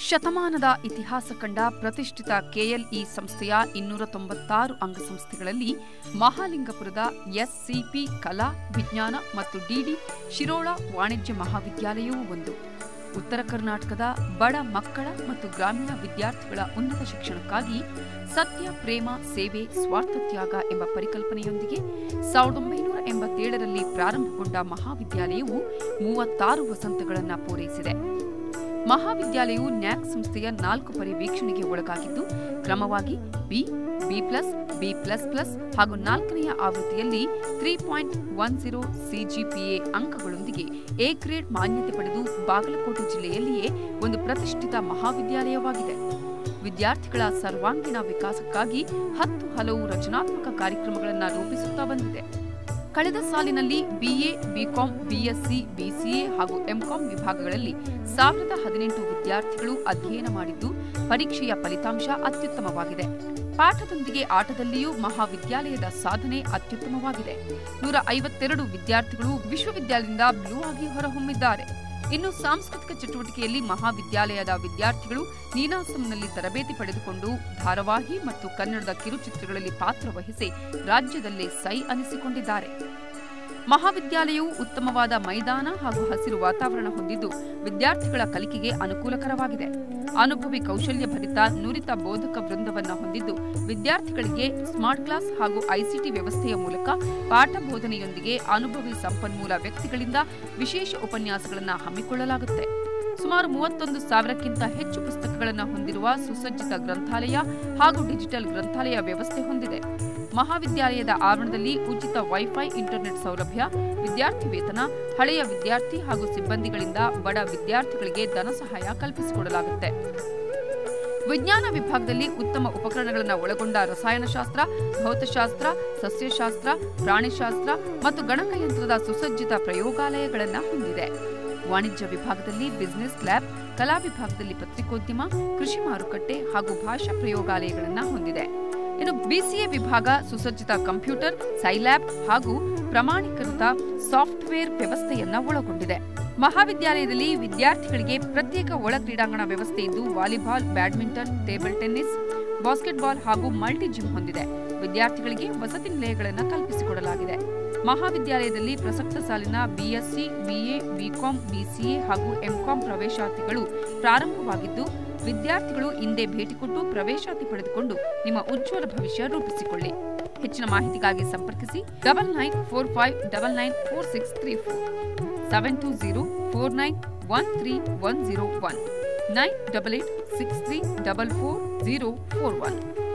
ಶತಮಾನದ ಇತಿಹಾಸ ಕಂಡ ಪ್ರತಿಷ್ಠಿತ ಕೆಎಲ್ಇ ಸಂಸ್ಥೆಯ ಇನ್ನೂರ ತೊಂಬತ್ತಾರು ಅಂಗಸಂಸ್ಥೆಗಳಲ್ಲಿ ಮಹಾಲಿಂಗಪುರದ ಎಸ್ಸಿಪಿ ಕಲಾ ವಿಜ್ಞಾನ ಮತ್ತು ಡಿಡಿ ಶಿರೋಳ ವಾಣಿಜ್ಯ ಮಹಾವಿದ್ಯಾಲಯವೂ ಒಂದು ಉತ್ತರ ಕರ್ನಾಟಕದ ಬಡ ಮಕ್ಕಳ ಮತ್ತು ಗ್ರಾಮೀಣ ವಿದ್ಯಾರ್ಥಿಗಳ ಉನ್ನತ ಶಿಕ್ಷಣಕ್ಕಾಗಿ ಸತ್ಯ ಪ್ರೇಮ ಸೇವೆ ಸ್ವಾರ್ಥ ತ್ಯಾಗ ಎಂಬ ಪರಿಕಲ್ಪನೆಯೊಂದಿಗೆ ಸಾವಿರದ ಒಂಬೈನೂರ ಎಂಬತ್ತೇಳರಲ್ಲಿ ಪ್ರಾರಂಭಗೊಂಡ ಮಹಾವಿದ್ಯಾಲಯವು ಮೂವತ್ತಾರು ವಸಂತಗಳನ್ನು ಪೂರೈಸಿದೆ ಮಹಾವಿದ್ಯಾಲಯವು ನ್ಯಾಕ್ ಸಂಸ್ಥೆಯ ನಾಲ್ಕು ಪರಿವೀಕ್ಷಣೆಗೆ ಒಳಗಾಗಿದ್ದು ಕ್ರಮವಾಗಿ B B plus B plus plus ಹಾಗೂ ನಾಲ್ಕನೆಯ ಆವೃತ್ತಿಯಲ್ಲಿ three point one zero CGPA ಅಂಕಗಳೊಂದಿಗೆ ಎ ಗ್ರೇಡ್ ಮಾನ್ಯತೆ ಪಡೆದು ಬಾಗಲಕೋಟೆ ಜಿಲ್ಲೆಯಲ್ಲಿಯೇ ಒಂದು ಪ್ರತಿಷ್ಠಿತ ಮಹಾವಿದ್ಯಾಲಯವಾಗಿದೆ ವಿದ್ಯಾರ್ಥಿಗಳ ಸರ್ವಾಂಗೀಣ ವಿಕಾಸಕ್ಕಾಗಿ ಹತ್ತು ಹಲವು ರಚನಾತ್ಮಕ ಕಾರ್ಯಕ್ರಮಗಳನ್ನು ರೂಪಿಸುತ್ತಾ ಬಂದಿದೆ ಕಳೆದ ಸಾಲಿನಲ್ಲಿ ಬಿಎ ಬಿಕಾಂ ಬಿಎಸ್ಸಿ ಬಿಸಿಎ ಹಾಗೂ ಎಂಕಾಂ ವಿಭಾಗಗಳಲ್ಲಿ ಸಾವಿರದ ಹದಿನೆಂಟು ವಿದ್ಯಾರ್ಥಿಗಳು ಅಧ್ಯಯನ ಮಾಡಿದ್ದು ಪರೀಕ್ಷೆಯ ಫಲಿತಾಂಶ ಅತ್ಯುತ್ತಮವಾಗಿದೆ ಪಾಠದೊಂದಿಗೆ ಆಟದಲ್ಲಿಯೂ ಮಹಾವಿದ್ಯಾಲಯದ ಸಾಧನೆ ಅತ್ಯುತ್ತಮವಾಗಿದೆ ನೂರ ಐವತ್ತೆರಡು ವಿದ್ಯಾರ್ಥಿಗಳು ವಿಶ್ವವಿದ್ಯಾಲಯದಿಂದ ಬ್ಲೂ ಆಗಿ ಹೊರಹೊಮ್ಮಿದ್ದಾರೆ ಇನ್ನು ಸಾಂಸ್ಕೃತಿಕ ಚಟುವಟಿಕೆಯಲ್ಲಿ ಮಹಾವಿದ್ಯಾಲಯದ ವಿದ್ಯಾರ್ಥಿಗಳು ನೀನಾಸಂನಲ್ಲಿ ತರಬೇತಿ ಪಡೆದುಕೊಂಡು ಧಾರಾವಾಹಿ ಮತ್ತು ಕನ್ನಡದ ಕಿರುಚಿತ್ರಗಳಲ್ಲಿ ಪಾತ್ರ ವಹಿಸಿ ರಾಜ್ಯದಲ್ಲೇ ಸೈ ಅನಿಸಿಕೊಂಡಿದ್ದಾರೆ ಮಹಾವಿದ್ಯಾಲಯವು ಉತ್ತಮವಾದ ಮೈದಾನ ಹಾಗೂ ಹಸಿರು ವಾತಾವರಣ ಹೊಂದಿದ್ದು ವಿದ್ಯಾರ್ಥಿಗಳ ಕಲಿಕೆಗೆ ಅನುಕೂಲಕರವಾಗಿದೆ ಅನುಭವಿ ಕೌಶಲ್ಯ ಭರಿತ ನುರಿತ ಬೋಧಕ ವೃಂದವನ್ನು ಹೊಂದಿದ್ದು ವಿದ್ಯಾರ್ಥಿಗಳಿಗೆ ಸ್ಮಾರ್ಟ್ ಕ್ಲಾಸ್ ಹಾಗೂ ಐಸಿಟಿ ವ್ಯವಸ್ಥೆಯ ಮೂಲಕ ಪಾಠ ಬೋಧನೆಯೊಂದಿಗೆ ಅನುಭವಿ ಸಂಪನ್ಮೂಲ ವ್ಯಕ್ತಿಗಳಿಂದ ವಿಶೇಷ ಉಪನ್ಯಾಸಗಳನ್ನು ಹಮ್ಮಿಕೊಳ್ಳಲಾಗುತ್ತೆ ಸುಮಾರು ಮೂವತ್ತೊಂದು ಸಾವಿರಕ್ಕಿಂತ ಹೆಚ್ಚು ಪುಸ್ತಕಗಳನ್ನು ಹೊಂದಿರುವ ಸುಸಜ್ಜಿತ ಗ್ರಂಥಾಲಯ ಹಾಗೂ ಡಿಜಿಟಲ್ ಗ್ರಂಥಾಲಯ ವ್ಯವಸ್ಥೆ ಹೊಂದಿದೆ ಮಹಾವಿದ್ಯಾಲಯದ ಆವರಣದಲ್ಲಿ ಉಚಿತ ವೈಫೈ ಇಂಟರ್ನೆಟ್ ಸೌಲಭ್ಯ ವಿದ್ಯಾರ್ಥಿ ವೇತನ ಹಳೆಯ ವಿದ್ಯಾರ್ಥಿ ಹಾಗೂ ಸಿಬ್ಬಂದಿಗಳಿಂದ ಬಡ ವಿದ್ಯಾರ್ಥಿಗಳಿಗೆ ಧನ ಸಹಾಯ ಕಲ್ಪಿಸಿಕೊಡಲಾಗುತ್ತೆ ವಿಜ್ಞಾನ ವಿಭಾಗದಲ್ಲಿ ಉತ್ತಮ ಉಪಕರಣಗಳನ್ನು ಒಳಗೊಂಡ ರಸಾಯನಶಾಸ್ತ್ರ ಭೌತಶಾಸ್ತ್ರ ಸಸ್ಯಶಾಸ್ತ್ರ ಪ್ರಾಣಿಶಾಸ್ತ್ರ ಮತ್ತು ಗಣಕಯಂತ್ರದ ಸುಸಜ್ಜಿತ ಪ್ರಯೋಗಾಲಯಗಳನ್ನು ಹೊಂದಿದೆ ವಾಣಿಜ್ಯ ವಿಭಾಗದಲ್ಲಿ ಬಿಸಿನೆಸ್ ಲ್ಯಾಬ್ ಕಲಾ ವಿಭಾಗದಲ್ಲಿ ಪತ್ರಿಕೋದ್ಯಮ ಕೃಷಿ ಮಾರುಕಟ್ಟೆ ಹಾಗೂ ಭಾಷಾ ಪ್ರಯೋಗಾಲಯಗಳನ್ನು ಹೊಂದಿದೆ ಇನ್ನು ಬಿಸಿಎ ವಿಭಾಗ ಸುಸಜ್ಜಿತ ಕಂಪ್ಯೂಟರ್ ಸೈಲ್ಯಾಬ್ ಹಾಗೂ ಪ್ರಮಾಣೀಕೃತ ಸಾಫ್ಟ್ವೇರ್ ವ್ಯವಸ್ಥೆಯನ್ನ ಒಳಗೊಂಡಿದೆ ಮಹಾವಿದ್ಯಾಲಯದಲ್ಲಿ ವಿದ್ಯಾರ್ಥಿಗಳಿಗೆ ಪ್ರತ್ಯೇಕ ಒಳ ಕ್ರೀಡಾಂಗಣ ವ್ಯವಸ್ಥೆ ಇದ್ದು volleyball badminton table tennis basketball ಹಾಗೂ ಮಲ್ಟಿ ಜಿಮ್ ಹೊಂದಿದೆ ವಿದ್ಯಾರ್ಥಿಗಳಿಗೆ ವಸತಿ ನಿಲಯಗಳನ್ನು ಕಲ್ಪಿಸಿಕೊಡಲಾಗಿದೆ ಮಹಾವಿದ್ಯಾಲಯದಲ್ಲಿ ಪ್ರಸಕ್ತ ಸಾಲಿನ ಬಿಎಸ್ಸಿ ಬಿಎ ಬಿಕಾಂ ಬಿಸಿಎ ಹಾಗೂ ಎಂಕಾಂ ಪ್ರವೇಶಾತಿಗಳು ಪ್ರಾರಂಭವಾಗಿದ್ದು ವಿದ್ಯಾರ್ಥಿಗಳು ಹಿಂದೆ ಭೇಟಿ ಕೊಟ್ಟು ಪ್ರವೇಶಾತಿ ಪಡೆದುಕೊಂಡು ನಿಮ್ಮ ಉಜ್ವಲ ಭವಿಷ್ಯ ರೂಪಿಸಿಕೊಳ್ಳಿ ಹೆಚ್ಚಿನ ಮಾಹಿತಿಗಾಗಿ ಸಂಪರ್ಕಿಸಿ double nine four five double nine four six three four seven two zero four nine one three one zero one nine double eight six three double four zero four one